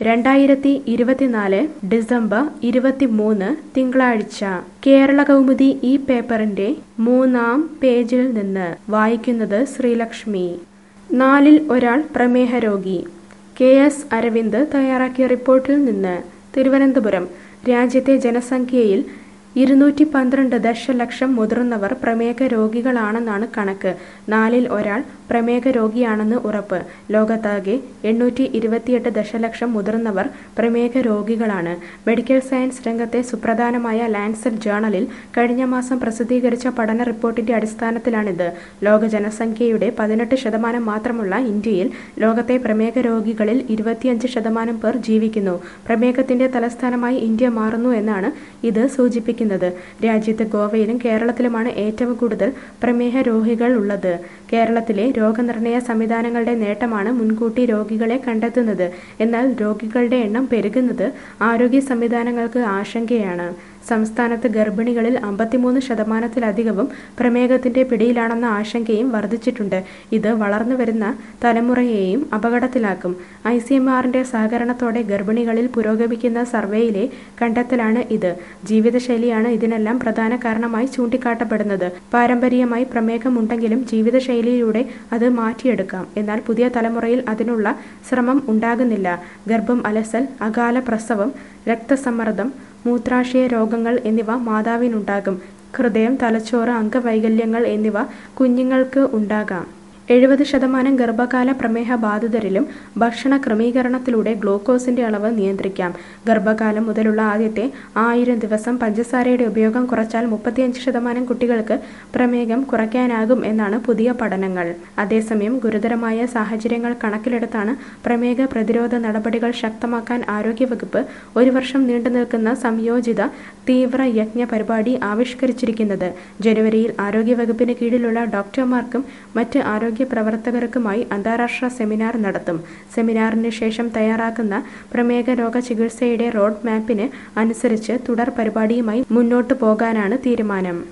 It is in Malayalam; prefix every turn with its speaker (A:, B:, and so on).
A: രണ്ടായിരത്തി ഇരുപത്തിനാല് ഡിസംബർ ഇരുപത്തിമൂന്ന് തിങ്കളാഴ്ച കേരള കൗമുദി ഈ പേപ്പറിന്റെ മൂന്നാം പേജിൽ നിന്ന് വായിക്കുന്നത് ശ്രീലക്ഷ്മി നാലിൽ ഒരാൾ പ്രമേഹ രോഗി കെ എസ് അരവിന്ദ് തയ്യാറാക്കിയ റിപ്പോർട്ടിൽ നിന്ന് തിരുവനന്തപുരം രാജ്യത്തെ ജനസംഖ്യയിൽ ഇരുന്നൂറ്റി പന്ത്രണ്ട് ദശലക്ഷം മുതിർന്നവർ പ്രമേഹ രോഗികളാണെന്നാണ് കണക്ക് നാലിൽ ഒരാൾ പ്രമേഹ രോഗിയാണെന്ന് ഉറപ്പ് ലോകത്താകെ എണ്ണൂറ്റി ഇരുപത്തിയെട്ട് ദശലക്ഷം മുതിർന്നവർ പ്രമേഹ രോഗികളാണ് മെഡിക്കൽ സയൻസ് രംഗത്തെ സുപ്രധാനമായ ലാൻസെറ്റ് ജേണലിൽ കഴിഞ്ഞ മാസം പ്രസിദ്ധീകരിച്ച പഠന റിപ്പോർട്ടിന്റെ അടിസ്ഥാനത്തിലാണിത് ലോക ജനസംഖ്യയുടെ പതിനെട്ട് ശതമാനം മാത്രമുള്ള ഇന്ത്യയിൽ ലോകത്തെ പ്രമേഹ രോഗികളിൽ ഇരുപത്തിയഞ്ച് ശതമാനം പേർ ജീവിക്കുന്നു പ്രമേഹത്തിന്റെ തലസ്ഥാനമായി ഇന്ത്യ മാറുന്നു എന്നാണ് ഇത് സൂചിപ്പിക്കുന്നത് രാജ്യത്ത് ഗോവയിലും കേരളത്തിലുമാണ് ഏറ്റവും കൂടുതൽ പ്രമേഹ രോഗികൾ ഉള്ളത് കേരളത്തിലെ രോഗനിർണയ സംവിധാനങ്ങളുടെ നേട്ടമാണ് മുൻകൂട്ടി രോഗികളെ കണ്ടെത്തുന്നത് എന്നാൽ രോഗികളുടെ എണ്ണം പെരുകുന്നത് ആരോഗ്യ സംവിധാനങ്ങൾക്ക് ആശങ്കയാണ് സംസ്ഥാനത്ത് ഗർഭിണികളിൽ അമ്പത്തിമൂന്ന് ശതമാനത്തിലധികവും പ്രമേഹത്തിന്റെ പിടിയിലാണെന്ന ആശങ്കയും വർദ്ധിച്ചിട്ടുണ്ട് ഇത് വളർന്നു വരുന്ന തലമുറയെയും അപകടത്തിലാക്കും ഐ സി എം ആറിന്റെ സഹകരണത്തോടെ ഗർഭിണികളിൽ പുരോഗമിക്കുന്ന സർവേയിലെ കണ്ടെത്തലാണ് ഇത് ജീവിതശൈലിയാണ് ഇതിനെല്ലാം പ്രധാന കാരണമായി ചൂണ്ടിക്കാട്ടപ്പെടുന്നത് പാരമ്പര്യമായി പ്രമേഹമുണ്ടെങ്കിലും ജീവിതശൈലിയിലൂടെ അത് മാറ്റിയെടുക്കാം എന്നാൽ പുതിയ തലമുറയിൽ അതിനുള്ള ശ്രമം ഉണ്ടാകുന്നില്ല ഗർഭം അലസൽ അകാല പ്രസവം രക്തസമ്മർദ്ദം മൂത്രാശയ രോഗങ്ങൾ എന്നിവ മാതാവിനുണ്ടാകും ഹൃദയം തലച്ചോറ് അംഗവൈകല്യങ്ങൾ എന്നിവ കുഞ്ഞുങ്ങൾക്ക് ഉണ്ടാകാം എഴുപത് ശതമാനം ഗർഭകാല പ്രമേഹ ബാധിതരിലും ഭക്ഷണ ക്രമീകരണത്തിലൂടെ ഗ്ലൂക്കോസിന്റെ അളവ് നിയന്ത്രിക്കാം ഗർഭകാലം മുതലുള്ള ആദ്യത്തെ ആയിരം ദിവസം പഞ്ചസാരയുടെ ഉപയോഗം കുറച്ചാൽ മുപ്പത്തിയഞ്ച് ശതമാനം കുട്ടികൾക്ക് പ്രമേഹം കുറയ്ക്കാനാകും എന്നാണ് പുതിയ പഠനങ്ങൾ അതേസമയം ഗുരുതരമായ സാഹചര്യങ്ങൾ കണക്കിലെടുത്താണ് പ്രമേഹ പ്രതിരോധ നടപടികൾ ശക്തമാക്കാൻ ആരോഗ്യവകുപ്പ് ഒരു വർഷം നീണ്ടുനിൽക്കുന്ന സംയോജിത തീവ്ര യജ്ഞ പരിപാടി ആവിഷ്കരിച്ചിരിക്കുന്നത് ജനുവരിയിൽ ആരോഗ്യവകുപ്പിന് കീഴിലുള്ള ഡോക്ടർമാർക്കും മറ്റ് ആരോഗ്യ ആരോഗ്യ പ്രവർത്തകർക്കുമായി അന്താരാഷ്ട്ര സെമിനാർ നടത്തും സെമിനാറിന് ശേഷം തയ്യാറാക്കുന്ന പ്രമേഹ രോഗ ചികിത്സയുടെ റോഡ് മാപ്പിന് അനുസരിച്ച് തുടർ പരിപാടിയുമായി മുന്നോട്ടു പോകാനാണ് തീരുമാനം